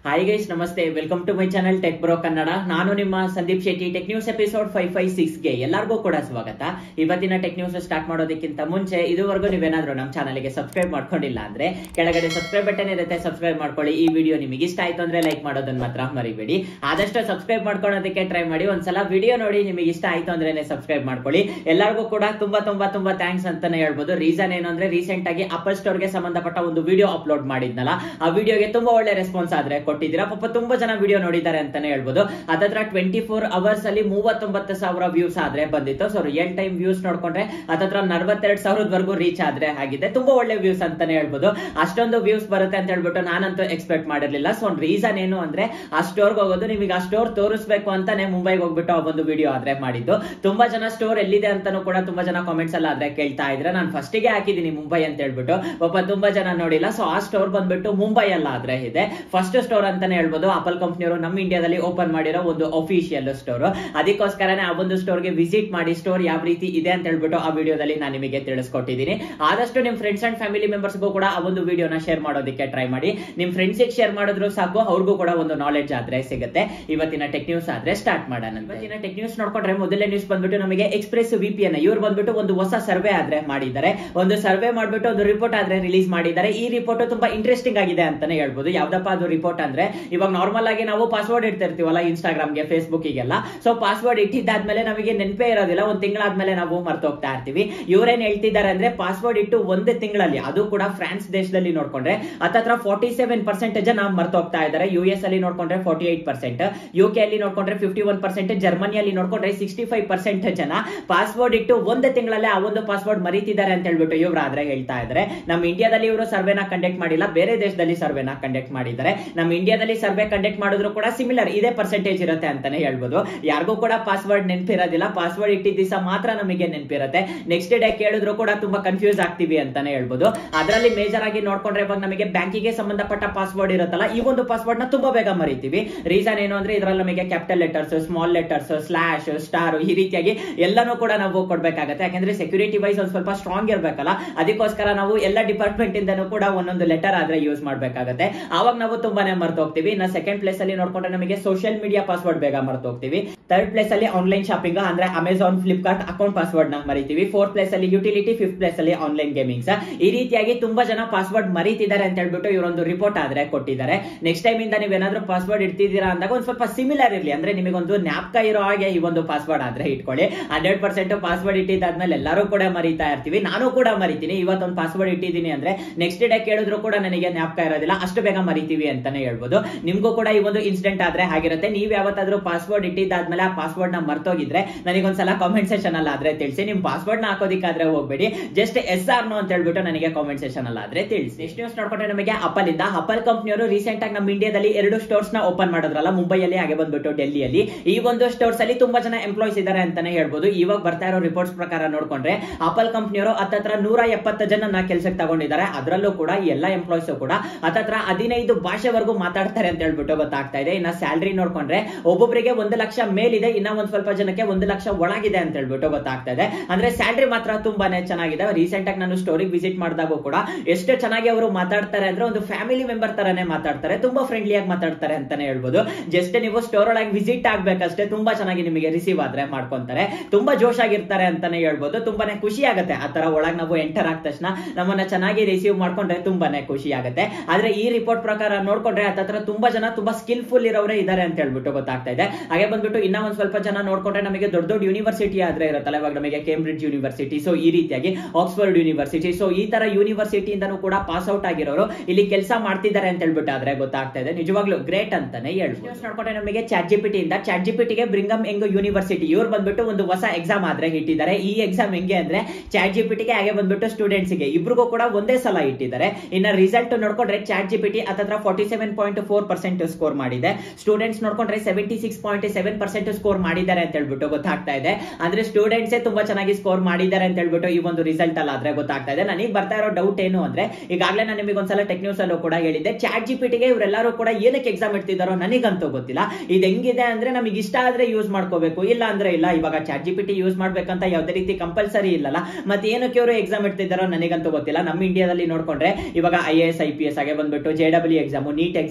hi guys ನಮಸ್ತೆ welcome to my channel tech bro Kannada ನಾನು ನಿಮ್ಮ Sandeep Shetty tech news episode five five six ಗೆ ಎಲ್ಲರಿಗೂ ಕೂಡ ಸ್ವಾಗತ ಇವತ್ತಿನ ಟೆಕ್ ನ್ಯೂಸ್ ಸ್ಟಾರ್ಟ್ ಮಾಡೋದಕ್ಕಿಂತ ಮುಂಚೆ ಇದುವರೆಗೂ ನೀವೇನಾದ್ರೂ ನಮ್ಮ ಚಾನಲ್ಗೆ ಸಬ್ಸ್ಕ್ರೈಬ್ ಮಾಡ್ಕೊಂಡಿಲ್ಲ ಅಂದ್ರೆ ಕೆಳಗಡೆ ಸಬ್ಸ್ಕ್ರೈಬ್ ಬಟನ್ ಇರುತ್ತೆ ಸಬ್ಸ್ಕ್ರೈಬ್ ಮಾಡ್ಕೊಳ್ಳಿ ಈ ವಿಡಿಯೋ ನಿಮಗೆ ಇಷ್ಟ ಆಯ್ತು ಅಂದ್ರೆ ಲೈಕ್ ಮಾಡೋದನ್ನ ಮಾತ್ರ ಮರಿಬೇಡಿ ಆದಷ್ಟು ಸಬ್ಸ್ಕ್ರೈಬ್ ಮಾಡ್ಕೊಳ್ಳೋದಕ್ಕೆ ಟ್ರೈ ಮಾಡಿ ಒಂದ್ಸಲ ವಿಡಿಯೋ ನೋಡಿ ನಿಮಗೆ ಇಷ್ಟ ಆಯ್ತು ಅಂದ್ರೆ ಸಬ್ಸ್ಕ್ರೈಬ್ ಮಾಡ್ಕೊಳ್ಳಿ ಎಲ್ಲರಿಗೂ ಕೂಡ ತುಂಬಾ ತುಂಬಾ ತುಂಬಾ ಥ್ಯಾಂಕ್ಸ್ ಅಂತಾನೆ ಹೇಳ್ಬೋದು ರೀಸನ್ ಏನು ಅಂದ್ರೆ ರೀಸೆಂಟ್ ಆಗಿ ಅಪಲ್ ಸ್ಟೋರ್ ಗೆ ಸಂಬಂಧಪಟ್ಟ ಒಂದು ವಿಡಿಯೋ ಅಪ್ಲೋಡ್ ಮಾಡಿದ್ನಲ್ಲ ಆ ವಿಡಿಯೋಗೆ ತುಂಬಾ ಒಳ್ಳೆ ರೆಸ್ಪಾನ್ಸ್ ಆದ್ರೆ ಕೊಟ್ಟಿದ್ದೀರಾ ಪಾಪ ತುಂಬಾ ಜನ ವಿಡಿಯೋ ನೋಡಿದ್ದಾರೆ ಅಂತಾನೆ ಹೇಳ್ಬೋದು ಅದತ್ರ ಟ್ವೆಂಟಿ ಫೋರ್ ಅವರ್ಸ್ ಅಲ್ಲಿ ಮೂವತ್ತೊಂಬತ್ತು ಸಾವಿರ ವ್ಯೂಸ್ ಆದ್ರೆ ಬಂದಿತ್ತು ಸೊ ರಿಯಲ್ ಟೈಮ್ ವ್ಯೂಸ್ ನೋಡ್ಕೊಂಡ್ರೆ ಅದತ್ರ ನಲ್ವತ್ತೆರಡು ಸಾವಿರದವರೆಗೂ ರೀಚ್ ಆದ್ರೆ ಆಗಿದೆ ತುಂಬಾ ಒಳ್ಳೆ ವ್ಯೂಸ್ ಅಂತಾನೆ ಹೇಳ್ಬೋದು ಅಷ್ಟೊಂದು ವ್ಯೂಸ್ ಬರುತ್ತೆ ಅಂತ ಹೇಳ್ಬಿಟ್ಟು ನಾನಂತೂ ಎಕ್ಸ್ಪೆಕ್ಟ್ ಮಾಡಿರ್ಲಿಲ್ಲ ಸೊ ರೀಸನ್ ಏನು ಅಂದ್ರೆ ಆ ಸ್ಟೋರ್ಗೆ ಹೋಗೋದು ನಿಮಗೆ ಆ ಸ್ಟೋರ್ ತೋರಿಸ್ಬೇಕು ಅಂತಾನೆ ಮುಂಬೈಗೆ ಹೋಗ್ಬಿಟ್ಟು ಆ ಒಂದು ವಿಡಿಯೋ ಆದ್ರೆ ಮಾಡಿದ್ದು ತುಂಬಾ ಜನ ಸ್ಟೋರ್ ಎಲ್ಲಿದೆ ಅಂತಾನು ಕೂಡ ತುಂಬಾ ಜನ ಕಾಮೆಂಟ್ಸ್ ಎಲ್ಲ ಆದ್ರೆ ಕೇಳ್ತಾ ಇದ್ರೆ ನಾನು ಫಸ್ಟಿಗೆ ಹಾಕಿದೀನಿ ಮುಂಬೈ ಅಂತ ಹೇಳ್ಬಿಟ್ಟು ಪಾಪ ತುಂಬಾ ಜನ ನೋಡಿಲ್ಲ ಸೊ ಆ ಸ್ಟೋರ್ ಬಂದ್ಬಿಟ್ಟು ಮುಂಬೈ ಅಲ್ಲ ಆದ್ರೆ ಇದೆ ಫಸ್ಟ್ ಸ್ಟೋರ್ ಅಂತಾನೆ ಹೇಳ್ಬೋದು ಆಪಲ್ ಕಂಪ್ನಿಯವರು ನಮ್ಮ ಇಂಡಿಯಾದಲ್ಲಿ ಓಪನ್ ಮಾಡಿರೋ ಒಂದು ಅಫಿಷಿಯಲ್ ಸ್ಟೋರ್ ಅದಕ್ಕೋಸ್ಕರನೇ ಆ ಒಂದು ಸ್ಟೋರ್ಗೆ ವಿಸಿಟ್ ಮಾಡಿ ಸ್ಟೋರ್ ಯಾವ ರೀತಿ ಇದೆ ಅಂತ ಹೇಳ್ಬಿಟ್ಟು ಆ ವಿಡಿಯೋದಲ್ಲಿ ನಾನು ನಿಮಗೆ ತಿಳಿಸ್ಕೊಟ್ಟಿದ್ದೀನಿ ಆದಷ್ಟು ನಿಮ್ ಫ್ರೆಂಡ್ಸ್ ಅಂಡ್ ಫ್ಯಾಮಿಲಿ ಮೆಂಬರ್ಸ್ಗೂ ಕೂಡ ಆ ಒಂದು ವಿಡಿಯೋನ ಶೇರ್ ಮಾಡೋದಕ್ಕೆ ಟ್ರೈ ಮಾಡಿ ನಿಮ್ ಫ್ರೆಂಡ್ಸಿಗೆ ಶೇರ್ ಮಾಡಿದ್ರು ಸಾಕು ಅವ್ರಿಗೂ ಕೂಡ ಒಂದು ನಾಲೆಡ್ಜ್ ಆದ್ರೆ ಸಿಗುತ್ತೆ ಇವತ್ತಿನ ಟೆಕ್ ನ್ಯೂಸ್ ಆದ್ರೆ ಸ್ಟಾರ್ಟ್ ಮಾಡೋಣ ಇವತ್ತಿನ ಟೆಕ್ ನ್ಯೂಸ್ ನೋಡ್ಕೊಂಡ್ರೆ ಮೊದಲನೇ ನ್ಯೂಸ್ ಬಂದ್ಬಿಟ್ಟು ನಮಗೆ ಎಕ್ಸ್ಪ್ರೆಸ್ ವಿಪಿಎನ್ ಇವ್ರು ಬಂದ್ಬಿಟ್ಟು ಒಂದು ಹೊಸ ಸರ್ವೆ ಆದ್ರೆ ಮಾಡಿದ್ದಾರೆ ಒಂದು ಸರ್ವೆ ಮಾಡ್ಬಿಟ್ಟು ಒಂದು ರಿಪೋರ್ಟ್ ಆದ್ರೆ ರಿಲೀಸ್ ಮಾಡಿದ್ದಾರೆ ಈ ರಿಪೋರ್ಟ್ ತುಂಬಾ ಇಂಟ್ರೆಸ್ಟಿಂಗ್ ಆಗಿದೆ ಅಂತಾನೆ ಹೇಳ್ಬೋದು ಯಾವ್ದಪ್ಪ ಅದು ರಿಪೋರ್ಟ್ ಅಂದ್ರೆ ಇವಾಗ ನಾರ್ಮಲ್ ಆಗಿ ನಾವು ಪಾಸ್ವರ್ಡ್ ಇಡ್ತಿರ್ತೀವಲ್ಲ ಇನ್ಸ್ಟಾಗ್ರಾಮ್ಗೆ ಫೇಸ್ಬುಕ್ಗೆಲ್ಲ ಸೊ ಪಾಸ್ವರ್ಡ್ ಇಟ್ಟಿದ್ದಾದ್ಮೇಲೆ ನಮಗೆ ನೆನಪೇ ಇರೋದಿಲ್ಲ ಒಂದ್ ತಿಂಗಳಾದ್ಮೇಲೆ ನಾವು ಮರ್ತೋಗ್ತಾ ಇರ್ತೀವಿ ಇವ್ರೇನ್ ಹೇಳ್ತಿದ್ದಾರೆ ಅಂದ್ರೆ ಪಾಸ್ವರ್ಡ್ ಇಟ್ಟು ಒಂದು ತಿಂಗಳಲ್ಲಿ ಅದು ಕೂಡ ಫ್ರಾನ್ಸ್ ದೇಶದಲ್ಲಿ ನೋಡ್ಕೊಂಡ್ರೆ ಹತ್ತತ್ರ ಫಾರ್ಟಿ ಸೆವೆನ್ ಪರ್ಸೆಂಟ್ ಜನ ಮರ್ತೋಗ್ತಾ ಇದ್ದಾರೆ ಯು ಎಸ್ ಅಲ್ಲಿ ನೋಡ್ಕೊಂಡ್ರೆ forty eight percent U K ಅಲ್ಲಿ ನೋಡ್ಕೊಂಡ್ರೆ ಫಿಫ್ಟಿ ಒನ್ ಪರ್ಸೆಂಟ್ ಜರ್ಮನಿಯಲ್ಲಿ ನೋಡ್ಕೊಂಡ್ರೆ ಸಿಕ್ಸ್ಟಿ ಫೈವ್ ಪರ್ಸೆಂಟ್ ಜನ ಪಾಸ್ವರ್ಡ್ ಇಟ್ಟು ಒಂದು ತಿಂಗಳಲ್ಲೇ ಆ ಒಂದು ಪಾಸ್ವರ್ಡ್ ಮರೀತಿದ್ದಾರೆ ಅಂತ ಹೇಳ್ಬಿಟ್ಟು ಇವ್ರು ಆದ್ರೆ ಹೇಳ್ತಾ ಇದ್ದಾರೆ ನಮ್ಮ ಇಂಡಿಯಾದಲ್ಲಿ ಇವರು ಸರ್ವೆನ ಕಂಡಕ್ಟ್ ಮಾಡಿಲ್ಲ ಬೇರೆ ದೇಶದಲ್ಲಿ ಸರ್ವೆನ ಕಂಡಕ್ಟ್ ಮಾಡಿದ್ದಾರೆ ನಮ್ಮ ಇಂಡಿಯಾದಲ್ಲಿ ಸರ್ವೆ ಕಂಡಕ್ಟ್ ಮಾಡಿದ್ರು ಕೂಡ ಸಿಮಿಲರ್ ಇದೇ ಪರ್ಸೆಂಟೇಜ್ ಇರುತ್ತೆ ಅಂತಾನೆ ಹೇಳ್ಬೋದು ಯಾರಿಗೂ ಕೂಡ ಪಾಸ್ವರ್ಡ್ ನೆನಪಿರೋದಿಲ್ಲ ಪಾಸ್ವರ್ಡ್ ಇಟ್ಟಿದ್ದ ದಿವಸ ಮಾತ್ರ ನಮಗೆ ನೆನಪಿರುತ್ತೆ ನೆಕ್ಸ್ಟ್ ಡೇ ಕೇಳಿದ್ರು ಕೂಡ ತುಂಬಾ ಕನ್ಫ್ಯೂಸ್ ಆಗ್ತೀವಿ ಅಂತಾನೆ ಹೇಳ್ಬೋದು ಅದರಲ್ಲಿ ಮೇಜರ್ ಆಗಿ ನೋಡ್ಕೊಂಡ್ರೆ ಇವಾಗ ನಮಗೆ ಬ್ಯಾಂಕಿಗೆ ಸಂಬಂಧಪಟ್ಟ ಪಾಸ್ವರ್ಡ್ ಇರುತ್ತಲ್ಲ ಈ ಒಂದು ಪಾಸ್ವರ್ಡ್ ನ ತುಂಬಾ ಬೇಗ ಮರಿತೀವಿ ರೀಸನ್ ಏನು ಅಂದ್ರೆ ಇದರಲ್ಲಿ ನಮಗೆ capital letters small letters slash star ಈ ರೀತಿಯಾಗಿ ಎಲ್ಲನೂ ಕೂಡ ನಾವು ಕೊಡ್ಬೇಕಾಗತ್ತೆ ಯಾಕಂದ್ರೆ ಸೆಕ್ಯೂರಿಟಿ ವೈಸ್ ಒಂದ್ ಸ್ವಲ್ಪ ಸ್ಟ್ರಾಂಗ್ ಇರ್ಬೇಕಲ್ಲ ಅದಕ್ಕೋಸ್ಕರ ನಾವು ಎಲ್ಲ ಡಿಪಾರ್ಟ್ಮೆಂಟ್ ಇಂದನೂ ಕೂಡ ಒಂದೊಂದು ಲೆಟರ್ ಆದ್ರೆ ಯೂಸ್ ಮಾಡ್ಬೇಕಾಗತ್ತೆ ಅವಾಗ ನಾವು ತುಂಬಾನೇ ಮರ್ತು ಹೋಗ್ತೀವಿ ಇನ್ನ ಸೆಕೆಂಡ್ ಪ್ಲೇಸ್ ಅಲ್ಲಿ ನೋಡ್ಕೊಂಡ್ರೆ ನಮಗೆ ಸೋಷಿಯಲ್ ಮೀಡಿಯಾ ಪಾಸ್ವರ್ಡ್ ಬೇಗ ಮರ್ತು ಹೋಗ್ತೀವಿ ಥರ್ಡ್ ಪ್ಲೇಸ್ ಅಲ್ಲಿ ಆನ್ಲೈನ್ ಶಾಪಿಂಗ್ ಅಂದ್ರೆ ಅಮೆಝಾನ್ ಫ್ಲಿಪ್ಕಾರ್ಟ್ ಅಕೌಂಟ್ ಪಾಸ್ವರ್ಡ್ ನ ಮರಿತೀವಿ ಫೋರ್ತ್ ಪ್ಲೇಸ್ ಅಲ್ಲಿ ಯುಟಿಲಿಟಿ ಫಿಫ್ತ್ ಪ್ಲೇಸ್ ಅಲ್ಲಿ ಆನ್ಲೈನ್ ಗೇಮಿಂಗ್ಸ್ ಈ ರೀತಿಯಾಗಿ ತುಂಬಾ ಜನ ಪಾಸ್ವರ್ಡ್ ಮರೀತಿದ್ದಾರೆ ಅಂತ ಹೇಳ್ಬಿಟ್ಟು ಇವರೊಂದು ರಿಪೋರ್ಟ್ ಆದ್ರೆ ಕೊಟ್ಟಿದ್ದಾರೆ ನೆಕ್ಸ್ಟ್ ಟೈಮ್ ಇಂದ ನೀವೇನಾದ್ರೂ ಪಾಸ್ವರ್ಡ್ ಇಡ್ತಿದ್ದೀರಾ ಅಂದಾಗ ಒಂದ್ ಸ್ವಲ್ಪ ಸಿಮಿಲರ್ ಇರಲಿ ಅಂದ್ರೆ ನಿಮಗೊಂದು ಜ್ಞಾಪಕ ಇರೋ ಹಾಗೆ ಈ ಒಂದು ಪಾಸ್ವರ್ಡ್ ಆದ್ರೆ ಇಟ್ಕೊಳ್ಳಿ ಹಂಡ್ರೆಡ್ ಪರ್ಸೆಂಟ್ ಪಾಸ್ವರ್ಡ್ ಇಟ್ಟಿದ್ದಾದ್ಮೇಲೆ ಎಲ್ಲರೂ ಕೂಡ ಮರಿತಾ ಇರ್ತೀವಿ ನಾನು ಕೂಡ ಮರಿತೀನಿ ಇವತ್ತೊಂದು ಪಾಸ್ವರ್ಡ್ ಇಟ್ಟಿದ್ದೀನಿ ಅಂದ್ರೆ ನೆಕ್ಸ್ಟ್ ಡೇ ಕೇಳಿದ್ರು ಕೂಡ ನನಗೆ ಜ್ಞಾಪಕ ಇರೋದಿಲ್ಲ ಅಷ್ಟು ಬೇಗ ಮರಿತೀವಿ ಅಂತಾನೆ ಹೇಳ್ಬೋದು ನಿಮ್ಗೂ ಕೂಡ ಈ ಒಂದು ಇನ್ಸಿಡೆಂಟ್ ಆದ್ರೆ ಆಗಿರುತ್ತೆ ನೀವ್ ಯಾವತ್ತಾದ್ರೂ ಪಾಸ್ವರ್ಡ್ ಇಟ್ಟಿದ್ದಾದ್ಮೇಲೆ ಆ ಪಾಸ್ವರ್ಡ್ ನ ಮರ್ತೋಗಿದ್ರೆ ನನಗೊಂದ್ಸಲ ಕಾಮೆಂಟ್ ಸೆಷನ್ ಅಲ್ಲಿ ಆದ್ರೆ ತಿಳಿಸಿ ನಿಮ್ ಪಾಸ್ವರ್ಡ್ ನ ಹಾಕೋದಿಕ್ಕಾದ್ರೆ ಹೋಗ್ಬೇಡಿ ಜಸ್ಟ್ ಎಸ್ ಆರ್ ನೋ ಅಂತ ಹೇಳ್ಬಿಟ್ಟು ನನಗೆ ಕಾಮೆಂಟ್ ಸೆಷನ್ ಅಲ್ಲಿ ಆದ್ರೆ ತಿಳಿಸಿ ನೆಕ್ಸ್ಟ್ ನ್ಯೂಸ್ ನೋಡ್ಕೊಂಡ್ರೆ ನಮಗೆ ಅಪಲ್ ಇಂದ ಅಪಲ್ ಕಂಪ್ನಿಯವರು ರೀಸೆಂಟ್ ಆಗಿ ನಮ್ಮ ಇಂಡಿಯಾದಲ್ಲಿ ಎರಡು ಸ್ಟೋರ್ಸ್ ನ ಓಪನ್ ಮಾಡೋದ್ರಲ್ಲ ಮುಂಬೈಯಲ್ಲಿ ಹಾಗೆ ಬಂದ್ಬಿಟ್ಟು ಡೆಲ್ಲಿಯಲ್ಲಿ ಈ ಒಂದು ಸ್ಟೋರ್ಸ್ ಅಲ್ಲಿ ತುಂಬಾ ಜನ ಎಂಪ್ಲಾಯ್ಸ್ ಇದ್ದಾರೆ ಅಂತಾನೆ ಹೇಳ್ಬೋದು ಇವಾಗ ಬರ್ತಾ ಇರೋ ರಿಪೋರ್ಟ್ಸ್ ಪ್ರಕಾರ ನೋಡ್ಕೊಂಡ್ರೆ ಅಪಲ್ ಕಂಪ್ನಿಯವರು ಹತ್ತತ್ರ ನೂರ ಎಪ್ಪತ್ತು ಜನ ಕೆಲಸಕ್ಕೆ ತಗೊಂಡಿದ್ದಾರೆ ಅದರಲ್ಲೂ ಕೂಡ ಈ ಎಲ್ಲಾ ಎಂಪ್ಲಾಯ್ಸ್ ಕೂಡ ಹತ್ತತ್ರ ಹದಿನೈದು ಭಾಷೆವರೆಗೂ ಮಾತಾಡ್ತಾರೆ ಅಂತ ಹೇಳ್ಬಿಟ್ಟು ಗೊತ್ತಾಗ್ತಾ ಇದೆ ಇನ್ನ ಸ್ಯಾಲ್ರಿ ನೋಡ್ಕೊಂಡ್ರೆ ಒಬ್ಬೊಬ್ಬರಿಗೆ ಒಂದು ಲಕ್ಷ ಮೇಲಿದೆ ಇನ್ನ ಒಂದ್ ಸ್ವಲ್ಪ ಜನಕ್ಕೆ ಒಂದು ಲಕ್ಷ ಒಳಗಿದೆ ಅಂತ ಹೇಳ್ಬಿಟ್ಟು ಗೊತ್ತಾಗ್ತಾ ಇದೆ ಅಂದ್ರೆ ಸ್ಯಾಲ್ರಿ ಮಾತ್ರ ತುಂಬಾನೇ ಚೆನ್ನಾಗಿದೆ ರೀಸೆಂಟ್ ಆಗಿ ನಾನು ಸ್ಟೋರಿಗೆ ವಿಸಿಟ್ ಮಾಡಿದಾಗೂ ಕೂಡ ಎಷ್ಟು ಚೆನ್ನಾಗಿ ಅವರು ಮಾತಾಡ್ತಾರೆ ಅಂದ್ರೆ ಒಂದು ಫ್ಯಾಮಿಲಿ ಮೆಂಬರ್ ತರಾನೇ ಮಾತಾಡ್ತಾರೆ ತುಂಬಾ ಫ್ರೆಂಡ್ಲಿ ಆಗಿ ಮಾತಾಡ್ತಾರೆ ಅಂತಾನೆ ಹೇಳ್ಬೋದು ಜಸ್ಟ್ ನೀವು ಸ್ಟೋರ್ ಒಳಗೆ ವಿಸಿಟ್ ಆಗ್ಬೇಕಷ್ಟೇ ತುಂಬಾ ಚೆನ್ನಾಗಿ ನಿಮಗೆ ರಿಸೀವ್ ಆದ್ರೆ ಮಾಡ್ಕೊಂತಾರೆ ತುಂಬಾ ಜೋಶ್ ಆಗಿರ್ತಾರೆ ಅಂತಾನೆ ಹೇಳ್ಬೋದು ತುಂಬಾನೇ ಖುಷಿ ಆಗುತ್ತೆ ಆ ತರ ಒಳಗೆ ನಾವು ಎಂಟರ್ ಆದ ತಕ್ಷಣ ನಮ್ಮನ್ನ ಚೆನ್ನಾಗಿ ರಿಸೀವ್ ಮಾಡ್ಕೊಂಡ್ರೆ ತುಂಬಾನೇ ಖುಷಿ ಆಗುತ್ತೆ ಆದ್ರೆ ಈ ರಿಪೋರ್ಟ್ ಪ್ರಕಾರ ನೋಡ್ಕೊಂಡ್ರೆ ಹತ್ರ ತುಂಬಾ ಜನ ತುಂಬಾ ಸ್ಕಿಲ್ಫುಲ್ ಇರೋರೇ ಇದ್ದಾರೆ ಅಂತ ಹೇಳ್ಬಿಟ್ಟು ಗೊತ್ತಾಗ್ತಾ ಇದೆ ಹಾಗೆ ಬಂದ್ಬಿಟ್ಟು ಇನ್ನ ಒಂದ್ ಸ್ವಲ್ಪ ಜನ ನೋಡ್ಕೊಂಡ್ರೆ ನಮಗೆ ದೊಡ್ಡ ದೊಡ್ಡ ಯೂನಿವರ್ಸಿಟಿ ಆದ್ರೆ ಇರುತ್ತಲ್ಲ ಇವಾಗ ನಮಗೆ ಕೇಂಬ್ರಿಡ್ಜ್ ಯೂನಿವರ್ಸಿಟಿ ಸೊ ಈ ರೀತಿಯಾಗಿ ಆಕ್ಸ್ಫರ್ಡ್ ಯೂನಿವರ್ಸಿಟಿ ಸೊ ಈ ತರ ಯೂನಿವರ್ಸಿಟಿಯಿಂದನೂ ಕೂಡ ಪಾಸ್ ಔಟ್ ಆಗಿರೋರು ಇಲ್ಲಿ ಕೆಲಸ ಮಾಡ್ತಿದ್ದಾರೆ ಅಂತ ಹೇಳ್ಬಿಟ್ಟು ಆದ್ರೆ ಗೊತ್ತಾಗ್ತಾ ಇದೆ ನಿಜವಾಗ್ಲೂ ಗ್ರೇಟ್ ಅಂತಾನೆ ಹೇಳ್ಬೋದು ನೋಡ್ಕೊಂಡ್ರೆ ನಮಗೆ ಚಾಟ್ ಜಿಪಿಟಿ ಇಂದ ಚಾಟ್ ಜಿಪಿಟಿಗೆ ಬ್ರಿಂಗಮ್ ಎಂಗ್ ಯೂನಿವರ್ಸಿಟಿ ಇವ್ರು ಬಂದ್ಬಿಟ್ಟು ಒಂದು ಹೊಸ ಎಕ್ಸಾಮ್ ಆದ್ರೆ ಇಟ್ಟಿದ್ದಾರೆ ಈ ಎಕ್ಸಾಮ್ ಹೆಂಗೆ ಅಂದ್ರೆ ಚಾಟ್ ಜಿಪಿಟಿಗೆ ಹಾಗೆ ಬಂದ್ಬಿಟ್ಟು ಸ್ಟೂಡೆಂಟ್ಸ್ ಗೆ ಇಬ್ರಿಗೂ ಕೂಡ ಒಂದೇ ಸಲ ಇಟ್ಟಿದ್ದಾರೆ ಇನ್ನ ರಿಸಲ್ಟ್ ನೋಡ್ಕೊಂಡ್ರೆ ಚಾಟ್ ಜಿಪಿಟಿ ಹತ್ತತ್ರ forty seven point four percent score ಮಾಡಿದೆ ಸ್ಟೂಡೆಂಟ್ಸ್ ನೋಡ್ಕೊಂಡ್ರೆ seventy six point seven percent score ಮಾಡಿದ್ದಾರೆ ಅಂತ ಹೇಳ್ಬಿಟ್ಟು ಗೊತ್ತಾಗ್ತಾ ಇದೆ ಅಂದ್ರೆ ಸ್ಟೂಡೆಂಟ್ಸ್ ತುಂಬಾ ಚೆನ್ನಾಗಿ ಸ್ಕೋರ್ ಮಾಡಿದ್ದಾರೆ ಅಂತ ಹೇಳ್ಬಿಟ್ಟು ಈ ಒಂದು ರಿಸಲ್ಟ್ ಅಲ್ಲ ಆದ್ರೆ ಗೊತ್ತಾಗ್ತಾ ಇದೆ ನನಗೆ ಬರ್ತಾ ಇರೋ ಡೌಟ್ ಏನು ಅಂದ್ರೆ ಈಗಾಗಲೇ ನಾನು ನಿಮಗೆ ಒಂದ್ಸಲ ಟೆಕ್ ನ್ಯೂಸ್ ಅಲ್ಲೂ ಕೂಡ ಹೇಳಿದ್ದೆ ಚಾಟ್ ಜಿಪಿಟಿಗೆ ಇವರೆಲ್ಲರೂ ಕೂಡ ಏನಕ್ಕೆ ಎಕ್ಸಾಮ್ ಇಡ್ತಿದಾರೋ ನನಗಂತೂ ಗೊತ್ತಿಲ್ಲ ಇದು ಹೆಂಗಿದೆ ಅಂದ್ರೆ ನಮಗೆ ಇಷ್ಟ ಆದ್ರೆ ಯೂಸ್ ಮಾಡ್ಕೋಬೇಕು ಇಲ್ಲ ಅಂದ್ರೆ ಇಲ್ಲ ಇವಾಗ ಚಾಟ್ ಜಿಪಿಟಿ ಯೂಸ್ ಮಾಡ್ಬೇಕಂತ ಯಾವ್ದೇ ರೀತಿ ಕಂಪಲ್ಸರಿ ಇಲ್ಲಲ್ಲ ಮತ್ತೆ ಏನಕ್ಕೆ ಇವರು ಎಕ್ಸಾಮ್ ಇಡ್ತಿದ್ದಾರೋ ನನಗಂತೂ ಗೊತ್ತಿಲ್ಲ ನಮ್ಮ ಇಂಡಿಯಾದಲ್ಲಿ ನೋಡ್ಕೊಂಡ್ರೆ ಇವಾಗ I S I P S ಹಾಗೆ ಬಂದ್ಬಿಟ್ಟು J W exam NEET exam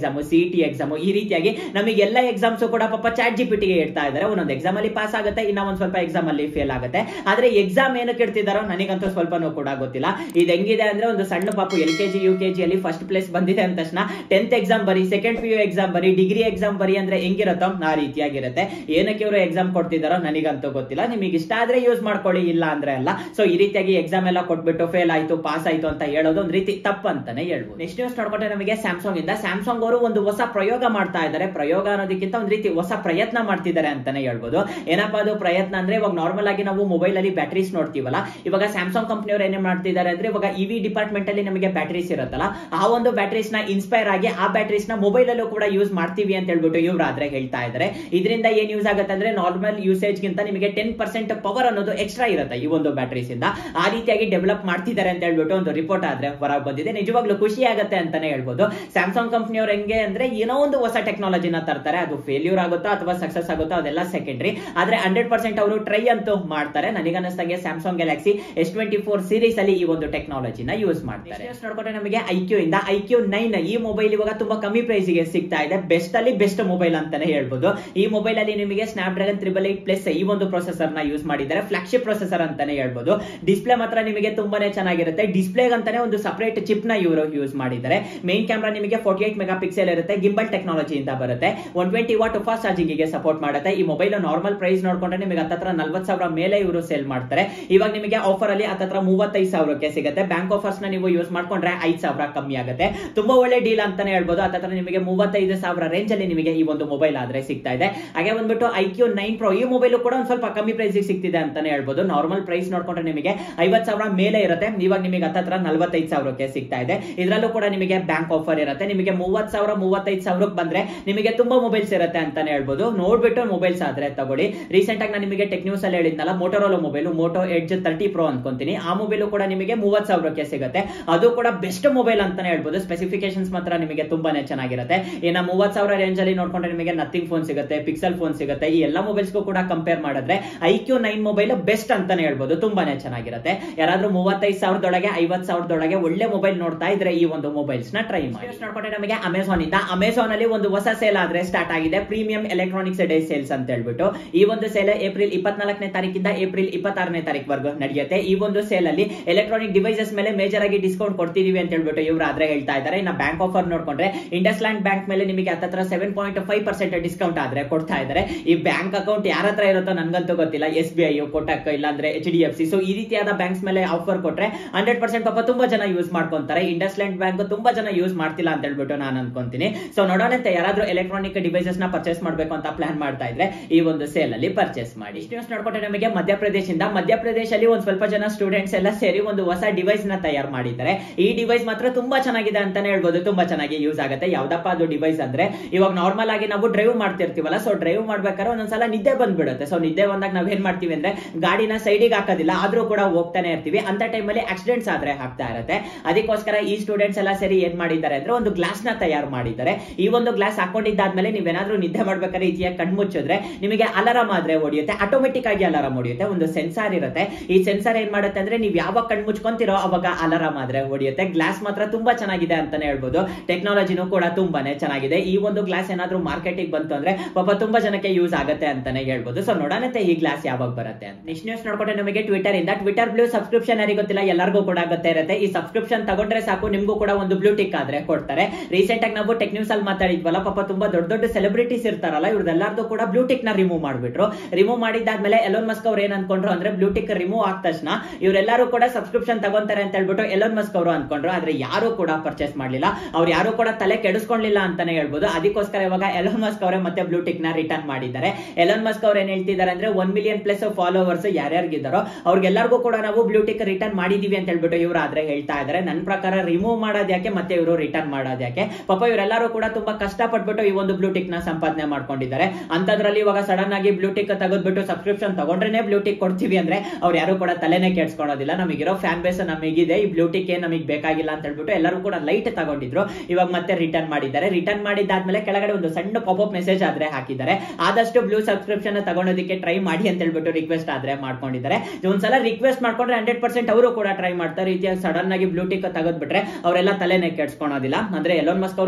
exam C T exam ಈ ರೀತಿಯಾಗಿ ನಮಗೆ ಎಲ್ಲ ಎಕ್ಸಾಮ್ಸ್ ಕೂಡ ಪಾಪ ಚಾಟ್ ಜಿ ಪಿಟಿಗೆ ಇಡ್ತಾ ಇದ್ದಾರೆ ಒಂದೊಂದು ಎಕ್ಸಾಮ್ ಅಲ್ಲಿ ಪಾಸ್ ಆಗುತ್ತೆ ಇನ್ನ ಒಂದ್ ಸ್ವಲ್ಪ ಎಕ್ಸಾಮ್ ಅಲ್ಲಿ ಫೇಲ್ ಆಗುತ್ತೆ ಆದ್ರೆ ಎಕ್ಸಾಮ್ ಏನಕ್ಕೆ ಇಡ್ತಿದಾರೋ ನನಗಂತೂ ಸ್ವಲ್ಪನೂ ಕೂಡ ಗೊತ್ತಿಲ್ಲ ಇದು ಹೆಂಗಿದೆ ಅಂದ್ರೆ ಒಂದು ಸಣ್ಣ ಪಾಪು L K G U K G ಅಲ್ಲಿ ಫಸ್ಟ್ ಪ್ಲೇಸ್ ಬಂದಿದೆ ಅಂದ ತಕ್ಷಣ ಟೆಂತ್ ಎಕ್ಸಾಮ್ ಬರಿ ಸೆಕೆಂಡ್ ಪಿ ಯು ಎಕ್ಸಾಮ್ ಬರಿ ಡಿಗ್ರಿ ಎಕ್ಸಾಮ್ ಬರಿ ಅಂದ್ರೆ ಹೆಂಗಿರುತ್ತೋ ಆ ರೀತಿಯಾಗಿರುತ್ತೆ ಏನಕ್ಕೆ ಇವರು ಎಕ್ಸಾಮ್ ಕೊಡ್ತಿದಾರೋ ನನಗಂತೂ ಗೊತ್ತಿಲ್ಲ ನಿಮಗೆ ಇಷ್ಟ ಆದ್ರೆ ಯೂಸ್ ಮಾಡ್ಕೊಳ್ಳಿ ಇಲ್ಲ ಅಂದ್ರೆ ಅಲ್ಲ ಸೊ ಈ ರೀತಿಯಾಗಿ ಎಕ್ಸಾಮ್ ಎಲ್ಲ ಕೊಟ್ಬಿಟ್ಟು ಫೇಲ್ ಆಯ್ತು ಪಾಸ್ ಆಯ್ತು ಅಂತ ಹೇಳೋದು ಒಂದು ರೀತಿ ತಪ್ಪು ಅಂತಾನೆ ಹೇಳ್ಬೋದು ನೆಕ್ಸ್ಟ್ ನ್ಯೂಸ್ ನೋಡ್ಕೊಂಡ್ರೆ ನಮಗೆ ಸ್ಯಾಮ್ಸಂಗ್ ಇಂದ ಸ್ಯಾಮ್ಸಂಗ್ ಅವರು ಒಂದು ಹೊಸ ಪ್ರಯೋಗ ಮಾಡ್ತಾ ಇದ್ದಾರೆ ಪ್ರಯೋಗ ಅನ್ನೋದಕ್ಕಿಂತ ಒಂದು ರೀತಿ ಹೊಸ ಪ್ರಯತ್ನ ಮಾಡ್ತಿದ್ದಾರೆ ಅಂತಾನೆ ಹೇಳ್ಬೋದು ಏನಪ್ಪಾ ಅದು ಪ್ರಯತ್ನ ಅಂದ್ರೆ ಇವಾಗ ನಾರ್ಮಲ್ ಆಗಿ ನಾವು ಮೊಬೈಲ್ ಅಲ್ಲಿ ಬ್ಯಾಟ್ರೀಸ್ ನೋಡ್ತೀವಲ್ಲ ಇವಾಗ ಸ್ಯಾಮ್ಸಂಗ್ ಕಂಪ್ನಿಯವರು ಏನೇ ಮಾಡ್ತಿದ್ದಾರೆ ಅಂದ್ರೆ ಇವಾಗ ಇವಿ ಡಿಪಾರ್ಟ್ಮೆಂಟ್ ಅಲ್ಲಿ ನಮಗೆ ಬ್ಯಾಟ್ರೀಸ್ ಇರುತ್ತಲ್ಲ ಆ ಒಂದು ಬ್ಯಾಟ್ರೀಸ್ ನ ಇನ್ಸ್ಪೈರ್ ಆಗಿ ಆ ಬ್ಯಾಟ್ರೀಸ್ ನ ಮೊಬೈಲ್ ಅಲ್ಲೂ ಕೂಡ ಯೂಸ್ ಮಾಡ್ತೀವಿ ಅಂತ ಹೇಳ್ಬಿಟ್ಟು ಇವ್ರು ಆದ್ರೆ ಹೇಳ್ತಾ ಇದ್ದಾರೆ ಇದರಿಂದ ಏನ್ ಯೂಸ್ ಆಗುತ್ತೆ ಅಂದ್ರೆ ನಾರ್ಮಲ್ ಯೂಸೇಜ್ ಗಿಂತ ನಿಮಗೆ ಟೆನ್ ಪರ್ಸೆಂಟ್ ಪವರ್ ಅನ್ನೋದು ಎಕ್ಸ್ಟ್ರಾ ಇರುತ್ತೆ ಈ ಒಂದು ಬ್ಯಾಟ್ರೀಸ್ ಇಂದ ಆ ರೀತಿಯಾಗಿ ಡೆವಲಪ್ ಮಾಡ್ತಿದ್ದಾರೆ ಅಂತ ಹೇಳ್ಬಿಟ್ಟು ಒಂದು ರಿಪೋರ್ಟ್ ಆದ್ರೆ ಹೊರಗೆ ಬಂದಿದೆ ನಿಜವಾಗ್ಲೂ ಖುಷಿ ಆಗುತ್ತೆ ಅಂತಾನೆ ಹೇಳ್ಬೋದು ಸ್ಯಾಮ್ಸಂಗ್ ಕಂಪ್ನಿಯವ್ರು ಹೆಂಗೆ ಅಂದ್ರೆ ಏನೋ ಒಂದು ಹೊಸ ಟೆಕ್ನಾಲಜಿನ ತರ್ತಾರೆ ಅದು ಫೇಲ್ಯೂರ್ ಆಗುತ್ತೋ ಅಥವಾ ಸಕ್ಸಸ್ ಆಗುತ್ತೋ ಅದೆಲ್ಲ ಸೆಕೆಂಡ್ರಿ ಆದ್ರೆ ಹಂಡ್ರೆಡ್ ಪರ್ಸೆಂಟ್ ಅವರು ಟ್ರೈ ಅಂತೂ ಮಾಡ್ತಾರೆ ನನಗನ್ನಿಸ್ತಂಗೆ Samsung Galaxy S twenty four series ಅಲ್ಲಿ ಈ ಒಂದು ಟೆಕ್ನಾಲಜಿನ ಯೂಸ್ ಮಾಡ್ತಾರೆ Next ನೋಡ್ಕೊಂಡ್ರೆ ನಮಗೆ ಐಕ್ಯೂ ಇಂದ ಐಕ್ಯೂ ನೈನ್ ಈ ಮೊಬೈಲ್ ಇವಾಗ ತುಂಬಾ ಕಮ್ಮಿ ಪ್ರೈಸ್ ಗೆ ಸಿಗ್ತಾ ಇದೆ ಬೆಸ್ಟ್ ಅಲ್ಲಿ ಬೆಸ್ಟ್ ಮೊಬೈಲ್ ಅಂತಾನೆ ಹೇಳ್ಬೋದು ಈ ಮೊಬೈಲ್ ಅಲ್ಲಿ ನಿಮಗೆ Snapdragon triple eight plus ಈ ಒಂದು ಪ್ರೊಸೆಸರ್ ನ ಯೂಸ್ ಮಾಡಿದ್ದಾರೆ ಫ್ಲಾಗ್ಶಿಪ್ ಪ್ರೊಸೆಸರ್ ಅಂತಾನೆ ಹೇಳ್ಬೋದು ಡಿಸ್ಪ್ಲೇ ಮಾತ್ರ ನಿಮಗೆ ತುಂಬಾನೇ ಚೆನ್ನಾಗಿರುತ್ತೆ ಡಿಸ್ಪ್ಲೇ ಅಂತಾನೆ ಒಂದು ಸಪರೇಟ್ ಚಿಪ್ ನ ಇವರು ಯೂಸ್ ಮಾಡಿದ್ದಾರೆ ಮೇನ್ ಕ್ಯಾಮ್ರಾ ನಿಮಗೆ ಫೋರ್ಟಿ ಏಟ್ ಮೆಗಾ ಪಿಕ್ಸೆಲ್ ಇರುತ್ತೆ ಗಿಂಬಲ್ ಟೆಕ್ನಾಲಜಿ ಇಂದ ಬರುತ್ತೆ one twenty watt fast charging ಗೆ ಸಪೋರ್ಟ್ ಮಾಡುತ್ತೆ ಈ ಮೊಬೈಲ್ ನಾರ್ಮಲ್ ಪ್ರೈಸ್ ನೋಡ್ಕೊಂಡ್ರೆ ನಿಮಗೆ ಹತ್ತತ್ರ ನಲ್ವತ್ತು ಸಾವಿರ ಮೇಲೆ ಇವರು ಸೇಲ್ ಮಾಡ್ತಾರೆ ಇವಾಗ ನಿಮಗೆ ಆಫರ್ ಅಲ್ಲಿ ಹತ್ತತ್ರ ಮೂವತ್ತೈದು ಸಾವಿರಕ್ಕೆ ಸಿಗುತ್ತೆ ಬ್ಯಾಂಕ್ ಆಫರ್ಸ್ ನ ನೀವು ಯೂಸ್ ಮಾಡ್ಕೊಂಡ್ರೆ ಐದು ಸಾವಿರ ಕಮ್ಮಿ ಆಗುತ್ತೆ ತುಂಬಾ ಒಳ್ಳೆ ಡೀಲ್ ಅಂತಾನೆ ಹೇಳ್ಬೋದು ಹತ್ತತ್ರ ನಿಮಗೆ ಮೂವತ್ತೈದು ಸಾವಿರ ರೇಂಜ್ ಅಲ್ಲಿ ನಿಮಗೆ ಈ ಒಂದು ಮೊಬೈಲ್ ಆದ್ರೆ ಸಿಗ್ತಾ ಇದೆ ಹಾಗೆ ಬಂದ್ಬಿಟ್ಟು ಐಕ್ಯೂ ನೈನ್ ಪ್ರೋ ಈ ಮೊಬೈಲ್ ಕೂಡ ಒಂದ್ ಸ್ವಲ್ಪ ಕಮ್ಮಿ ಪ್ರೈಸ್ ಸಿಗ್ತಿದೆ ಅಂತಾನೆ ಹೇಳ್ಬೋದು ನಾರ್ಮಲ್ ಪ್ರೈಸ್ ನೋಡ್ಕೊಂಡ್ರೆ ನಿಮಗೆ ಐವತ್ ಸಾವಿರ ಮೇಲೆ ಇರುತ್ತೆ ಇವಾಗ ನಿಮಗೆ ಹತ್ತತ್ರ ನಲ್ವತ್ತೈದು ಸಾವಿರಕ್ಕೆ ಸಿಗ್ತಾ ಇದೆ ಇದರಲ್ಲೂ ಕೂಡ ನಿಮಗೆ ಬ್ಯಾಂಕ್ ಆಫರ್ ಇರುತ್ತೆ ನಿಮಗೆ ಮೂವತ್ ಸಾವಿರ ಮೂವತ್ತೈದು ಸಾವಿರಕ್ಕೆ ಬಂದ್ರೆ ನಿಮಗೆ ತುಂಬಾ ಮೊಬೈಲ್ಸ್ ಇರುತ್ತೆ ಅಂತಾನೆ ಹೇಳ್ಬೋದು ನೋಡ್ಬಿಟ್ಟು ಮೊಬೈಲ್ಸ್ ಆದ್ರೆ ತಗೊಳ್ಳಿ ರೀಸೆಂಟ್ ಆಗಿ ನಾನು ನಿಮಗೆ ಟೆಕ್ ನ್ಯೂಸ್ ಅಲ್ಲಿ ಹೇಳಿದ್ನಲ್ಲ Motorola mobile Moto Edge thirty pro ಅನ್ಕೊಂತೀನಿ ಆ ಮೊಬೈಲ್ ಕೂಡ ನಿಮಗೆ ಮೂವತ್ ಸಾವಿರಕ್ಕೆ ಸಿಗುತ್ತೆ ಅದು ಕೂಡ ಬೆಸ್ಟ್ ಮೊಬೈಲ್ ಅಂತಾನೆ ಹೇಳ್ಬೋದು ಸ್ಪೆಸಿಫಿಕೇಶನ್ಸ್ ಮಾತ್ರ ನಿಮಗೆ ತುಂಬಾನೇ ಚೆನ್ನಾಗಿರುತ್ತೆ ಇನ್ನ ಮೂವತ್ ಸಾವಿರ ರೇಂಜ್ ಅಲ್ಲಿ ನೋಡ್ಕೊಂಡ್ರೆ ನಿಮಗೆ ನಥಿಂಗ್ ಫೋನ್ ಸಿಗುತ್ತೆ ಪಿಕ್ಸೆಲ್ ಫೋನ್ ಸಿಗುತ್ತೆ ಈ ಎಲ್ಲ ಮೊಬೈಲ್ಸ್ಗೂ ಕೂಡ ಕಂಪೇರ್ ಮಾಡಿದ್ರೆ ಐಕ್ಯೂ ನೈನ್ ಮೊಬೈಲ್ ಬೆಸ್ಟ್ ಅಂತಾನೆ ಹೇಳ್ಬೋದು ತುಂಬಾನೇ ಚೆನ್ನಾಗಿರುತ್ತೆ ಯಾರಾದ್ರೂ ಮೂವತ್ತೈದು ಸಾವಿರದೊಳಗೆ ಐವತ್ ಸಾವಿರದೊಳಗೆ ಒಳ್ಳೆ ಮೊಬೈಲ್ ನೋಡ್ತಾ ಇದ್ರೆ ಈ ಒಂದು ಮೊಬೈಲ್ಸ್ ನ ಟ್ರೈ ಮಾಡಿ Next ನೋಡ್ಕೊಂಡ್ರೆ ನಮಗೆ ಅಮೆಝಾನ್ ಇಂದ ಅಮೆಝಾನ್ ಅಲ್ಲಿ ಒಂದು ಹೊಸ ಸೇಲ್ ಆದ್ರೆ ಸ್ಟಾರ್ಟ್ ಆಗಿದೆ ಪ್ರೀಮಿಯಂ ಎಲೆಕ್ಟ್ರಾನಿಕ್ಸ್ ಡೇ ಸೇಲ್ಸ್ ಅಂತ ಹೇಳ್ಬಿಟ್ಟು ಈ ಒಂದು ಸೇಲ್ ಏಪ್ರಿಲ್ ಇಪ್ಪತ್ನಾಲ್ಕನೇ ತಾರೀಕಿಂದ ಏಪ್ರಿಲ್ ಇಪ್ಪತ್ತಾರನೇ ತಾರೀಕು ನಡೆಯುತ್ತೆ ಈ ಒಂದು ಸೇಲ್ ಅಲ್ಲಿ ಎಲೆಕ್ಟ್ರಾನಿಕ್ ಡಿವೈಸಸ್ ಮೇಲೆ ಮೇಜರ್ ಆಗಿ ಡಿಸ್ಕೌಂಟ್ ಕೊಡ್ತಿದೀವಿ ಅಂತ ಹೇಳ್ಬಿಟ್ಟು ಇವರು ಆದ್ರೆ ಹೇಳ್ತಾ ಇದ್ದಾರೆ ಇನ್ನ ಬ್ಯಾಂಕ್ ಆಫರ್ ನೋಡ್ಕೊಂಡ್ರೆ ಇಂಡಸ್ ಲ್ಯಾಂಡ್ ಬ್ಯಾಂಕ್ ಮೇಲೆ ನಿಮಗೆ ಹತ್ತತ್ರ seven point five percent discount ಆದ್ರೆ ಕೊಡ್ತಾ ಇದ್ದಾರೆ ಈ ಬ್ಯಾಂಕ್ ಅಕೌಂಟ್ ಯಾರ ಹತ್ರ ಇರುತ್ತೋ ನನ್ಗಂತೂ ಗೊತ್ತಿಲ್ಲ ಎಸ್ ಬಿ ಐ ಕೊಟಕ್ ಇಲ್ಲಾಂದ್ರೆ H D F C so ಈ ರೀತಿಯಾದ ಬ್ಯಾಂಕ್ಸ್ ಮೇಲೆ ಆಫರ್ ಕೊಟ್ರೆ ಹಂಡ್ರೆಡ್ ಪರ್ಸೆಂಟ್ ಪಾಪ ತುಂಬಾ ಜನ ಯೂಸ್ ಮಾಡ್ಕೊಂತಾರೆ ಇಂಡಸ್ ಲ್ಯಾಂಡ್ ಬ್ಯಾಂಕ್ ತುಂಬಾ ಜನ ಯೂಸ್ ಮಾಡ್ತಿಲ್ಲ ಅಂತ ಹೇಳ್ಬಿಟ್ಟು ನಾನು ಅನ್ಕೊಂತೀನಿ ಸೊ ನೋಡೋಣಂತೆ ಯಾರಾದ್ರೂ ಎಲೆಕ್ಟ್ರಾನಿಕ್ ಡಿವೈಸಸ್ ನ ಪರ್ಚೇಸ್ ಮಾಡ್ಬೇಕು ಅಂತ ಪ್ಲಾನ್ ಮಾಡ್ತಾ ಇದ್ರೆ ಈ ಒಂದು ಸೇಲ್ ಅಲ್ಲಿ ಪರ್ಚೇಸ್ ಮಾಡಿ ಇಷ್ಟು ನ್ಯೂಸ್ ನೋಡ್ಕೊಂಡ್ರೆ ನಮಗೆ ಮಧ್ಯಪ್ರದೇಶದಿಂದ ಮಧ್ಯಪ್ರದೇಶಲ್ಲಿ ಒಂದ್ ಸ್ವಲ್ಪ ಜನ ಸ್ಟೂಡೆಂಟ್ಸ್ ಎಲ್ಲ ಸೇರಿ ಒಂದು ಹೊಸ ಡಿವೈಸ್ ನ ತಯಾರು ಮಾಡಿದ್ದಾರೆ ಈ ಡಿವೈಸ್ ಮಾತ್ರ ತುಂಬಾ ಚೆನ್ನಾಗಿದೆ ಅಂತಾನೆ ಹೇಳ್ಬೋದು ತುಂಬಾ ಚೆನ್ನಾಗಿ ಯೂಸ್ ಆಗುತ್ತೆ ಯಾವ್ದಪ್ಪ ಅದು ಡಿವೈಸ್ ಅಂದ್ರೆ ಇವಾಗ ನಾರ್ಮಲ್ ಆಗಿ ನಾವು ಡ್ರೈವ್ ಮಾಡ್ತಿರ್ತೀವಲ್ಲ ಸೊ ಡ್ರೈವ್ ಮಾಡ್ಬೇಕಾದ್ರೆ ಒಂದೊಂದ್ಸಲ ನಿದ್ದೆ ಬಂದ್ಬಿಡುತ್ತೆ ಸೊ ನಿದ್ದೆ ಬಂದಾಗ ನಾವ್ ಏನ್ ಮಾಡ್ತೀವಿ ಅಂದ್ರೆ ಗಾಡಿನ ಸೈಡಿಗೆ ಹಾಕೋದಿಲ್ಲ ಆದ್ರೂ ಕೂಡ ಹೋಗ್ತಾನೆ ಇರ್ತೀವಿ ಅಂತ ಟೈಮಲ್ಲಿ ಆಕ್ಸಿಡೆಂಟ್ಸ್ ಆದ್ರೆ ಆಗ್ತಾ ಇರುತ್ತೆ ಅದಕ್ಕೋಸ್ಕರ ಈ ಸ್ಟೂಡೆಂಟ್ಸ್ ಎಲ್ಲ ಸೇರಿ ಏನ್ ಮಾಡಿದ್ದಾರೆ ಅಂದ್ರೆ ಒಂದು ಗ್ಲಾಸ್ ನ ತಯಾರು ಮಾಡಿದ್ದಾರೆ ಈ ಒಂದು ಗ್ಲಾಸ್ ಹಾಕೊಂಡಿದ್ದಾದ್ಮೇಲೆ ನೀವೇನಾದ್ರೂ ನಿದ್ದೆ ಮಾಡ್ಬೇಕಾದ್ರೆ ಈ ಕಣ್ ಮುಚ್ಚಿದ್ರೆ ನಿಮಗೆ ಅಲಾರಾಮ್ ಆದ್ರೆ ಹೊಡಿಯುತ್ತೆ ಆಟೋಮೆಟಿಕ್ ಆಗಿ ಅಲಾರಾಮ್ ಹೊಡಿಯುತ್ತೆ ಒಂದು ಸೆನ್ಸಾರ್ ಇರುತ್ತೆ ಈ ಸೆನ್ಸಾರ್ ಏನ್ ಮಾಡುತ್ತೆ ಅಂದ್ರೆ ನೀವು ಯಾವಾಗ ಕಣ್ ಮುಚ್ಕೊಂತಿರೋ ಅವಾಗ ಅಲಾರಾಮ್ ಆದ್ರೆ ಹೊಡಿಯುತ್ತೆ ಗ್ಲಾಸ್ ಮಾತ್ರ ತುಂಬಾ ಚೆನ್ನಾಗಿದೆ ಅಂತಾನೆ ಹೇಳ್ಬೋದು ಟೆಕ್ನಾಲಜಿನೂ ಕೂಡ ತುಂಬಾನೇ ಚೆನ್ನಾಗಿದೆ ಈ ಒಂದು ಗ್ಲಾಸ್ ಏನಾದ್ರೂ ಮಾರ್ಕೆಟಿಗೆ ಬಂತು ಅಂದ್ರೆ ಪಾಪ ತುಂಬಾ ಜನಕ್ಕೆ ಯೂಸ್ ಆಗುತ್ತೆ ಅಂತಾನೆ ಹೇಳ್ಬೋದು ಸೊ ನೋಡೋಣತ್ತೆ ಈ ಗ್ಲಾಸ್ ಯಾವಾಗ ಬರುತ್ತೆ ಅಂತ ನೆಕ್ಸ್ಟ್ ನ್ಯೂಸ್ ನೋಡ್ಕೊಂಡ್ರೆ ನಮಗೆ ಟ್ವಿಟರ್ ಇಂದ ಟ್ವಿಟರ್ ಬ್ಲೂ ಸಬ್ಸ್ಕ್ರಿಪ್ಷನ್ ಯಾರಿಗೆ ಗೊತ್ತಿಲ್ಲ ಎಲ್ಲರಿಗೂ ಕೂಡ ಗೊತ್ತೇ ಇರುತ್ತೆ ಈ ಸಬ್ಸ್ಕ್ರಿಪ್ಷನ್ ತಗೊಂಡ್ರೆ ಸಾಕು ನಿಮ್ಗೂ ಕೂಡ ಒಂದು ಬ್ಲೂ ಟಿಕ್ ಆದ್ರೆ ಕೊಡ್ತಾರೆ ರೀಸೆಂಟ್ ಆಗಿ ನಾವು ಟೆಕ್ ನ್ಯೂಸ್ ಅಲ್ಲಿ ಮಾತಾಡಿದ್ವಲ್ಲ ಪಾಪ ತುಂಬಾ ದೊಡ್ಡ ದೊಡ್ಡ ಸೆಲೆಬ್ರಿಟೀಸ್ ಇರ್ತಾರಲ್ಲ ಇವ್ರದೆಲ್ಲರದು ಕೂಡ ಬ್ಲೂ ಟಿಕ್ ನ ರಿಮೂವ್ ಮಾಡ್ಬಿಟ್ರು ರಿಮೂವ್ ಮಾಡಿದ್ದಾದ್ಮೇಲೆ ಎಲೋನ್ ಮಸ್ಕ್ ಅವ್ರು ಏನ್ ಅನ್ಕೊಂಡ್ರು ಅಂದ್ರೆ ಬ್ಲೂ ಟಿಕ್ ರಿಮೂವ್ ಆದ ತಕ್ಷಣ ಇವರೆಲ್ಲರೂ ಕೂಡ ಸಬ್ಸ್ಕ್ರಿಪ್ಷನ್ ತಗೊಂತಾರೆ ಅಂತ ಹೇಳ್ಬಿಟ್ಟು ಎಲೋನ್ ಮಸ್ಕ್ ಅವರು ಅನ್ಕೊಂಡ್ರು ಆದ್ರೆ ಯಾರು ಕೂಡ ಪರ್ಚೇಸ್ ಮಾಡ್ಲಿಲ್ಲ ಅವ್ರು ಯಾರು ಕೂಡ ತಲೆ ಕೆಡಿಸ್ಕೊಳ್ಳಿಲ್ಲ ಅಂತಾನೆ ಹೇಳ್ಬೋದು ಅದಕ್ಕೋಸ್ಕರ ಇವಾಗ ಎಲೋನ್ ಮಸ್ಕ್ ಅವರೇ ಮತ್ತೆ ಬ್ಲೂ ಟಿಕ್ ನ ರಿಟರ್ನ್ ಮಾಡಿದ್ದಾರೆ ಎಲೋನ್ ಮಸ್ಕ್ ಅವ್ರು ಏನ್ ಹೇಳ್ತಿದ್ದಾರೆ ಅಂದ್ರೆ ಒನ್ ಮಿಲಿಯನ್ ಪ್ಲಸ್ ಫಾಲೋವರ್ಸ್ ಯಾರ್ಯಾರಿಗಿದ್ದಾರೋ ಅವ್ರಿಗೆಲ್ಲರಿಗೂ ಕೂಡ ನಾವು ಬ್ಲೂ ಟಿಕ್ ರಿಟರ್ನ್ ಮಾಡಿದೀವಿ ಅಂತ ಹೇಳ್ಬಿಟ್ಟು ಇವರು ಆದ್ರೆ ಹೇಳ್ತಾ ಇದ್ದಾರೆ ನನ್ನ ಪ್ರಕಾರ ರಿಮೂವ್ ಮಾಡೋದ್ ಯಾಕೆ ಮತ್ತೆ ಇವರು ರಿಟರ್ನ್ ಮಾಡೋದ್ ಯಾಕೆ ಪಾಪ ಇವರೆಲ್ಲರೂ ಕೂಡ ತುಂಬಾ ಕಷ್ಟ ಪಟ್ಬಿಟ್ಟು ಈ ಒಂದು ಬ್ಲೂ ಟಿಕ್ ನ ಸಂಪಾದನೆ ಮಾಡ್ಕೊಂಡಿದ್ದಾರೆ ಅಂತದ್ರಲ್ಲಿ ಇವಾಗ ಸಡನ್ ಆಗಿ ಬ್ಲೂ ಟಿಕ್ ತೆಗೆದ್ಬಿಟ್ಟು ಸಬ್ಸ್ಕ್ರಿಪ್ಷನ್ ತಗೊಂಡ್ರೆ ಬ್ಲೂ ಟಿಕ್ ಕೊಡ್ತೀವಿ ಅಂದ್ರೆ ಅವ್ರು ಯಾರು ಕೂಡ ತಲೆನೇ ಕೆಡ್ಸ್ಕೊಳೋದಿಲ್ಲ ನಮಗಿರೋ ಫ್ಯಾನ್ ಬೇಸ್ ನಮಗಿದೆ ಈ ಬ್ಲೂ ಟಿಕ್ ಏನ್ ನಮಗೆ ಬೇಕಾಗಿಲ್ಲ ಅಂತ ಹೇಳ್ಬಿಟ್ಟು ಎಲ್ಲರೂ ಕೂಡ ಲೈಟ್ ತಗೊಂಡಿದ್ರು ಇವಾಗ ಮತ್ತೆ ರಿಟರ್ನ್ ಮಾಡಿದ್ದಾರೆ ರಿಟರ್ನ್ ಮಾಡಿದ್ದಾದ್ಮೇಲೆ ಕೆಳಗಡೆ ಒಂದು ಸಣ್ಣ ಪಾಪ್ ಮೆಸೇಜ್ ಆದ್ರೆ ಹಾಕಿದ್ದಾರೆ ಆದಷ್ಟು ಬ್ಲೂ ಸಬ್ಸ್ಕ್ರಿಪ್ಷನ್ ತಗೊಳೋದಕ್ಕೆ ಟ್ರೈ ಮಾಡಿ ಅಂತ ಹೇಳ್ಬಿಟ್ಟು ರಿಕ್ವೆಸ್ಟ್ ಆದ್ರೆ ಮಾಡ್ಕೊಂಡಿದ್ದಾರೆ ಒಂದ್ಸಲ ರಿಕ್ವೆಸ್ಟ್ ಮಾಡ್ಕೊಂಡ್ರೆ ಹಂಡ್ರೆಡ್ ಪರ್ಸೆಂಟ್ ಅವರು ಕೂಡ ಟ್ರೈ ಮಾಡ್ತಾರೆ ರೀತಿಯಾಗಿ ಸಡನ್ ಆಗಿ ಬ್ಲೂ ಟಿಕ್ ತೆಗೆದ್ಬಿಟ್ರೆ ಅವರೆಲ್ಲ ತಲೆನೇ ಕೆಡ್ಸ್ಕೊಳೋದಿಲ್ಲ ಅಂದ್ರೆ ಎಲೋನ್ ಮಸ್ಕ್ ಅವರು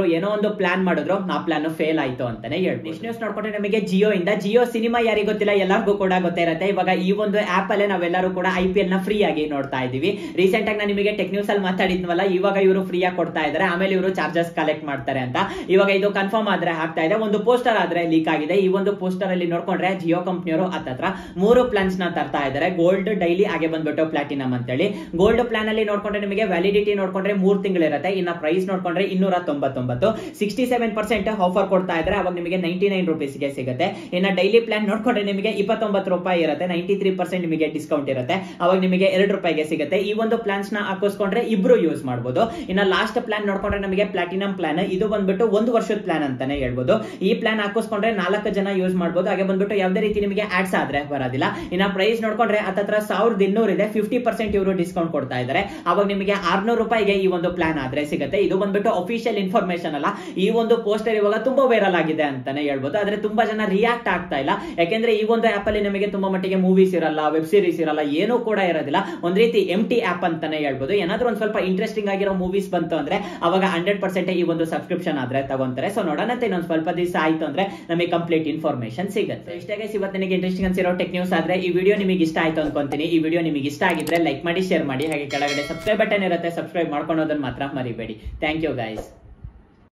ಏನೋ ಒಂದು ಪ್ಲಾನ್ ಮಾಡಿದ್ರು ಆ ಪ್ಲಾನ್ ಫೇಲ್ ಆಯ್ತು ಅಂತಾನೆ ಹೇಳ್ಬೋದು ನೆಕ್ಸ್ಟ್ ನ್ಯೂಸ್ ನೋಡ್ಕೊಂಡ್ರೆ ನಮಗೆ ಜಿಯೋ ಇಂದ ಜಿಯೋ ಸಿನಿಮಾ ಯಾರಿಗೂ ಗೊತ್ತಿಲ್ಲ ಎಲ್ಲರಿಗೂ ಕೂಡ ಗೊತ್ತಿರುತ್ತೆ ಇವಾಗ ಈ ಒಂದು ಆಪ್ ಅಲ್ಲೇ ನಾವೆಲ್ಲರೂ ಕೂಡ ಐ ಪಿ ಎಲ್ ನ ಫ್ರೀ ಆಗಿ ನೋಡ್ತಾ ಇದೀವಿ ರೀಸೆಂಟ್ ಆಗಿ ನಾನು ನಿಮಗೆ ಟೆಕ್ ನ್ಯೂಸ್ ಅಲ್ಲಿ ಮಾತಾಡಿದ್ವಲ್ಲ ಇವಾಗ ಇವರು ಫ್ರೀ ಆಗಿ ಕೊಡ್ತಾ ಇದ್ದಾರೆ ಆಮೇಲೆ ಇವರು ಚಾರ್ಜಸ್ ಕಲೆಕ್ಟ್ ಮಾಡ್ತಾರೆ ಅಂತ ಇವಾಗ ಇದು ಕನ್ಫರ್ಮ್ ಆದ್ರೆ ಆಗ್ತಾ ಇದೆ ಒಂದು ಪೋಸ್ಟರ್ ಆದ್ರೆ ಲೀಕ್ ಆಗಿದೆ ಈ ಒಂದು ಪೋಸ್ಟರ್ ಅಲ್ಲಿ ನೋಡ್ಕೊಂಡ್ರೆ ಜಿಯೋ ಕಂಪ್ನಿಯವರು ಹತ್ತತ್ರ ಮೂರು ಪ್ಲಾನ್ಸ್ ನ ತರ್ತಾ ಇದ್ದಾರೆ ಗೋಲ್ಡ್ ಡೈಲಿ ಹಾಗೆ ಬಂದ್ಬಿಟ್ಟು ಪ್ಲಾಟಿನಮ್ ಅಂತೇಳಿ ಗೋಲ್ಡ್ ಪ್ಲಾನ್ ಅಲ್ಲಿ ನೋಡ್ಕೊಂಡ್ರೆ ನಿಮಗೆ ವ್ಯಾಲಿಡಿಟಿ ನೋಡ್ಕೊಂಡ್ರೆ ಮೂರ್ ತಿಂಗಳಿರುತ್ತೆ ಇನ್ನ ಪ್ರೈಸ್ ನೋಡ್ಕೊಂಡ್ರೆ ಇನ್ನೂರ ತೊಂಬತ್ತೊಂಬತ್ತು ಸಿಕ್ಸ್ಟಿ ಸೆವೆನ್ ಪರ್ಸೆಂಟ್ ಆಫರ್ ಕೊಡ್ತಾ ಇದ್ರೆ ಅವಾಗ ನಿಮಗೆ ನೈಂಟಿ ನೈನ್ ರುಪೀಸ್ಗೆ ಸಿಗುತ್ತೆ ಇನ್ನ ಡೈಲಿ ಪ್ಲಾನ್ ನೋಡ್ಕೊಂಡ್ರೆ ನಿಮಗೆ ಇಪ್ಪತ್ತೊಂಬತ್ತು ರೂಪಾಯಿ ಇರುತ್ತೆ ನೈಂಟಿ ತ್ರೀ ಪರ್ಸೆಂಟ್ ನಿಮಗೆ ಡಿಸ್ಕೌಂಟ್ ಇರುತ್ತೆ ಅವಾಗ ನಿಮಗೆ ಎರಡು ರೂಪಾಯಿಗೆ ಸಿಗುತ್ತೆ ಈ ಒಂದು ಪ್ಲಾನ್ಸ್ ನ ಹಾಕಿಸ್ಕೊಂಡ್ರೆ ಇಬ್ರು ಯೂಸ್ ಮಾಡಬಹುದು ಇನ್ನ ಲಾಸ್ಟ್ ಪ್ಲಾನ್ ನೋಡ್ಕೊಂಡ್ರೆ ನಮಗೆ ಪ್ಲಾಟಿನಂ ಪ್ಲಾನ್ ಇದು ಬಂದ್ಬಿಟ್ಟು ಒಂದು ವರ್ಷದ ಪ್ಲಾನ್ ಅಂತಾನೆ ಹೇಳ್ಬೋದು ಈ ಪ್ಲಾನ್ ಹಾಕಿಸ್ಕೊಂಡ್ರೆ ನಾಲ್ಕು ಜನ ಯೂಸ್ ಮಾಡಬಹುದು ಹಾಗೆ ಬಂದ್ಬಿಟ್ಟು ಯಾವುದೇ ರೀತಿ ನಿಮಗೆ ಆಡ್ಸ್ ಆದ್ರೆ ಬರೋದಿಲ್ಲ ಇನ್ನ ಪ್ರೈಸ್ ನೋಡ್ಕೊಂಡ್ರೆ ಹತ್ತತ್ರ ಸಾವಿರದ ಇನ್ನೂರು ಇದೆ ಫಿಫ್ಟಿ ಪರ್ಸೆಂಟ್ ಇವರು ಡಿಸ್ಕೌಂಟ್ ಕೊಡ್ತಾ ಇದ್ದಾರೆ ಅವಾಗ ನಿಮಗೆ ಆರ್ನೂರು ರೂಪಾಯಿಗೆ ಈ ಒಂದು ಪ್ಲಾನ್ ಆದ್ರೆ ಸಿಗುತ್ತೆ ಇದು ಬಂದ್ಬಿಟ್ಟು ಅಫಿಷಿಯಲ್ ಇನ್ಫಾರ್ಮೇಶನ್ ಅಲ್ಲ ಈ ಒಂದು ಪೋಸ್ಟರ್ ಇವಾಗ ತುಂಬಾ ವೈರಲ್ ಆಗಿದೆ ಅಂತಾನೆ ಹೇಳ್ಬೋದು ಆದ್ರೆ ತುಂಬಾ ಜನ ರಿಯಾಕ್ಟ್ ಆಗ್ತಾ ಇಲ್ಲ ಯಾಕೆಂದ್ರೆ ಈ ಒಂದು ಆಪ್ ಅಲ್ಲಿ ನಮಗೆ ತುಂಬಾ ಮಟ್ಟಿಗೆ ಮೂವೀಸ್ ಇರಲ್ಲ ವೆಬ್ ಸೀರೀಸ್ ಇರಲ್ಲ ಏನೂ ಕೂಡ ಇರೋದಿಲ್ಲ ಒಂದ್ ರೀತಿ ಎಂ ಟಿ ಆಪ್ ಅಂತಾನೆ ಹೇಳ್ಬೋದು ಏನಾದ್ರೂ ಒಂದ್ ಸ್ವಲ್ಪ ಇಂಟ್ರೆಸ್ಟಿಂಗ್ ಆಗಿರೋ ಮೂವೀಸ್ ಬಂತು ಅಂದ್ರೆ ಅವಾಗ ಹಂಡ್ರೆಡ್ ಪರ್ಸೆಂಟ್ ಈ ಒಂದು ಸಬ್ಸ್ಕ್ರಿಪ್ಷನ್ ಆದ್ರೆ ತಗೊಂತಾರೆ ಸೊ ನೋಡೋಣ ಇನ್ನೊಂದು ಸ್ವಲ್ಪ ದಿವಸ ಆಯ್ತು ಅಂದ್ರೆ ನಮಗೆ ಕಂಪ್ಲೀಟ್ ಇನ್ಫಾರ್ಮೇಶನ್ ಸಿಗುತ್ತೆ ಇಷ್ಟೇ guys, ಇವತ್ತು ನನಗೆ ಇಂಟ್ರೆಸ್ಟಿಂಗ್ ಅನ್ಸಿರೋ ಟೆಕ್ ನ್ಯೂಸ್ ಆದ್ರೆ ಈ ವಿಡಿಯೋ ನಿಮಗೆ ಇಷ್ಟ ಆಯ್ತು ಅನ್ಕೊಂತೀನಿ ಈ ವಿಡಿಯೋ ನಿಮಗೆ ಇಷ್ಟ ಆಗಿದ್ರೆ ಲೈಕ್ ಮಾಡಿ ಶೇರ್ ಮಾಡಿ ಹಾಗೆ ಕೆಳಗಡೆ ಸಬ್ಸ್ಕ್ರೈಬ್ ಬಟನ್ ಇರುತ್ತೆ ಸಬ್ಸ್ಕ್ರೈಬ್ ಮಾಡ್ಕೊಳೋದನ್ನ ಮಾತ್ರ ಮರಿಬೇಡಿ ಥ್ಯಾಂಕ್ ಯು ಗೈಸ್